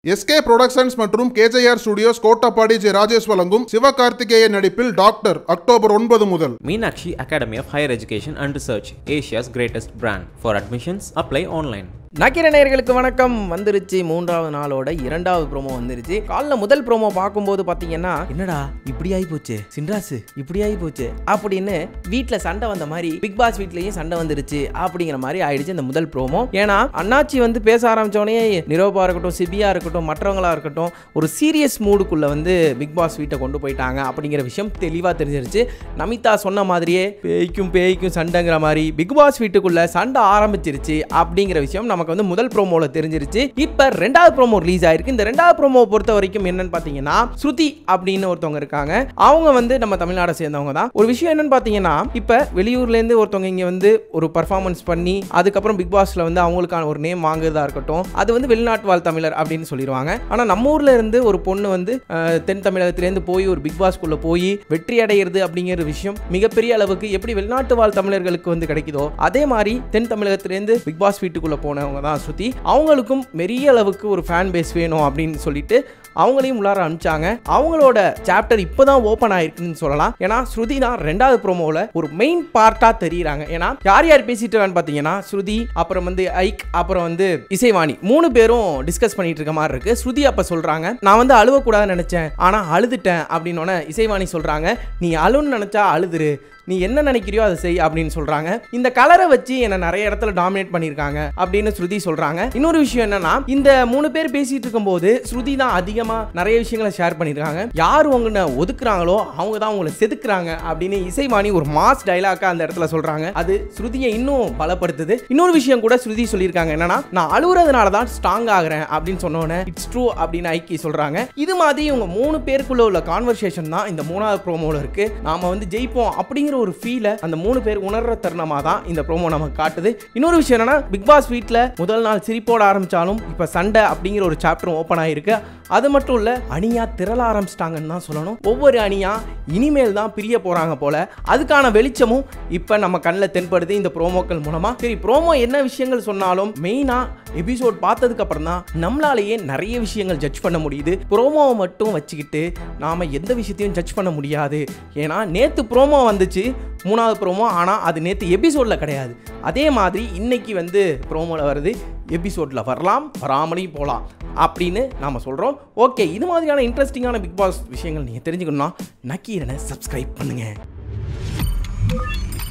SK productions மற்றும் KJR studios Kottapadi J Rajesh வழங்கும் சிவகார்த்திகேயன் நடிப்பில் டாக்டர் அக்டோபர் ஒன்பது முதல் Meenakshi Academy of Higher Education and Research, Asia's greatest brand. For admissions, apply online. நக்கிர நேயர்களுக்கு வணக்கம் வந்துருச்சு மூன்றாவது நாளோட இரண்டாவது ப்ரோமோ வந்துருச்சு காலைல முதல் ப்ரோமோ பார்க்கும்போது பார்த்தீங்கன்னா என்னடா இப்படி ஆகி போச்சு சின்ராசு இப்படி ஆகி போச்சு அப்படின்னு வீட்டில் சண்டை வந்த மாதிரி பிக் பாஸ் வீட்லயும் சண்டை வந்துருச்சு அப்படிங்கிற மாதிரி ஆயிடுச்சு இந்த முதல் ப்ரோமோ ஏன்னா அண்ணாச்சி வந்து பேச ஆரம்பிச்சோடனே நிரோபா இருக்கட்டும் சிபியா இருக்கட்டும் மற்றவங்களா இருக்கட்டும் ஒரு சீரியஸ் மூடுக்குள்ள வந்து பிக் பாஸ் வீட்டை கொண்டு போயிட்டாங்க அப்படிங்கிற விஷயம் தெளிவாக தெரிஞ்சிருச்சு நமிதா சொன்ன மாதிரியே பேய்க்கும் பேய்க்கும் சண்டைங்கிற மாதிரி பிக் பாஸ் வீட்டுக்குள்ள சண்டை ஆரம்பிச்சிருச்சு அப்படிங்கிற விஷயம் நமக்கு வந்து முதல் ப்ரோமோல தெரிஞ்சிருச்சு இப்போ ரெண்டாவது ப்ரோமோ ரிலீஸ் ஆயிருக்கு இந்த ரெண்டாவது ப்ரோமோ பொறுத்த வரைக்கும் என்னன்னு பார்த்தீங்கன்னா ஸ்ருதி அப்படின்னு ஒருத்தவங்க இருக்காங்க அவங்க வந்து நம்ம தமிழ்நாடை சேர்ந்தவங்க தான் ஒரு விஷயம் என்னன்னு பார்த்தீங்கன்னா இப்போ வெளியூர்ல இருந்து ஒருத்தவங்க இங்க வந்து ஒரு பர்ஃபார்மன்ஸ் பண்ணி அதுக்கப்புறம் பிக் பாஸ்ல வந்து அவங்களுக்கான ஒரு நேம் வாங்குறதா இருக்கட்டும் அது வந்து வெளிநாட்டு வாழ் தமிழர் அப்படின்னு சொல்லிடுவாங்க ஆனா நம்ம ஊர்ல இருந்து ஒரு பொண்ணு வந்து அஹ், தென் தமிழகத்திலேருந்து போய் ஒரு பிக் பாஸ்க்குள்ள போய் வெற்றி அடைகிறது அப்படிங்கிற விஷயம் மிகப்பெரிய அளவுக்கு எப்படி வெளிநாட்டு வாழ் தமிழர்களுக்கு வந்து கிடைக்குதோ அதே மாதிரி தென் தமிழகத்திலேருந்து பிக் பாஸ் வீட்டுக்குள்ள போனவங்க தான் ஸ்ருதி அவங்களுக்கும் பெரிய அளவுக்கு ஒரு ஃபேன் பேஸ் வேணும் அப்படின்னு சொல்லிட்டு அவங்களையும் உள்ளார அனுப்பிச்சாங்க அவங்களோட சாப்டர் இப்போதான் ஓப்பன் ஆயிருக்குன்னு சொல்லலாம் ஏன்னா ஸ்ருதி தான் ரெண்டாவது ப்ரோமோவில் ஒரு மெயின் பார்ட்டா தெரியுறாங்க ஏன்னா யார் யார் பேசிட்டு இருக்கான்னு பார்த்தீங்கன்னா ஸ்ருதி அப்புறம் வந்து ஐக் அப்புறம் வந்து இசைவாணி மூணு பேரும் டிஸ்கஸ் பண்ணிட்டு இருக்க மாதிரி இருக்கு ஸ்ருதி அப்ப சொல்றாங்க நான் வந்து அழுவக்கூடாதுன்னு நினைச்சேன் ஆனா அழுதுட்டேன் அப்படின்னு இசைவாணி சொல்றாங்க நீ அழுன்னு நினைச்சா அழுதுரு நீ என்ன நினைக்கிறியோ அதை செய் அப்படின்னு சொல்றாங்க இந்த கலரை வச்சு என்ன நிறைய இடத்துல டாமினேட் பண்ணியிருக்காங்க அப்படின்னு ஸ்ருதி சொல்றாங்க இன்னொரு விஷயம் என்னன்னா இந்த மூணு பேர் பேசிட்டு இருக்கும்போது ஸ்ருதி தான் அதிகமா நிறைய விஷயங்களை ஷேர் பண்ணியிருக்காங்க யார் உங்களை ஒதுக்குறாங்களோ அவங்க தான் உங்களை செதுக்குறாங்க அப்படின்னு இசைவாணி ஒரு மாஸ் டைலாக்கா அந்த இடத்துல சொல்றாங்க அது ஸ்ருதியை இன்னும் பலப்படுத்துது இன்னொரு விஷயம் கூட ஸ்ருதி சொல்லியிருக்காங்க என்னன்னா நான் அழுகுறதுனால தான் ஸ்ட்ராங் ஆகுறேன் அப்படின்னு சொன்னோன்னே இட்ஸ் ட்ரூ அப்படின்னு ஐக்கி சொல்றாங்க இது மாதிரி இவங்க மூணு பேருக்குள்ள உள்ள கான்வர்சேஷன் தான் இந்த மூணாவது ப்ரோமோல இருக்கு நாம வந்து ஜெயிப்போம் அப்படிங்கிற ஒரு ஃபீலை அந்த மூணு பேர் உணர்ற தருணமாக தான் இந்த ப்ரோமோ நமக்கு காட்டுது இன்னொரு விஷயம் என்னன்னா பிக் பாஸ் வீட்டில் முதல் நாள் சிரிப்போட ஆரம்பிச்சாலும் இப்போ சண்டை அப்படிங்கிற ஒரு சாப்டரும் ஓப்பன் ஆயிருக்கு அது மட்டும் இல்ல அணியா திரள ஆரம்பிச்சிட்டாங்கன்னு தான் சொல்லணும் ஒவ்வொரு அணியா இனிமேல் தான் பிரிய போறாங்க போல அதுக்கான வெளிச்சமும் இப்போ நம்ம கண்ணில் தென்படுது இந்த ப்ரோமோக்கள் மூலமா சரி ப்ரோமோ என்ன விஷயங்கள் சொன்னாலும் மெயினா எபிசோட் பார்த்ததுக்கு அப்புறம் தான் நம்மளாலேயே நிறைய விஷயங்கள் ஜட்ஜ் பண்ண முடியுது ப்ரோமோவை மட்டும் வச்சுக்கிட்டு நாம எந்த விஷயத்தையும் ஜட்ஜ் பண்ண முடியாது ஏன்னா நேத்து ப்ரோமோ வந்துச்சு மூணாவது ப்ரோமோ ஆனால் அது நேற்று எபிசோடில் கிடையாது அதே மாதிரி இன்னைக்கு வந்து ப்ரோமோவில் வருது எபிசோடில் வரலாம் வராமலையும் போகலாம் அப்படின்னு நாம் சொல்கிறோம் ஓகே இது மாதிரியான இன்ட்ரெஸ்டிங்கான பிக் பாஸ் விஷயங்கள் நீங்கள் தெரிஞ்சுக்கணும்னா நக்கீரனை சப்ஸ்கிரைப் பண்ணுங்கள்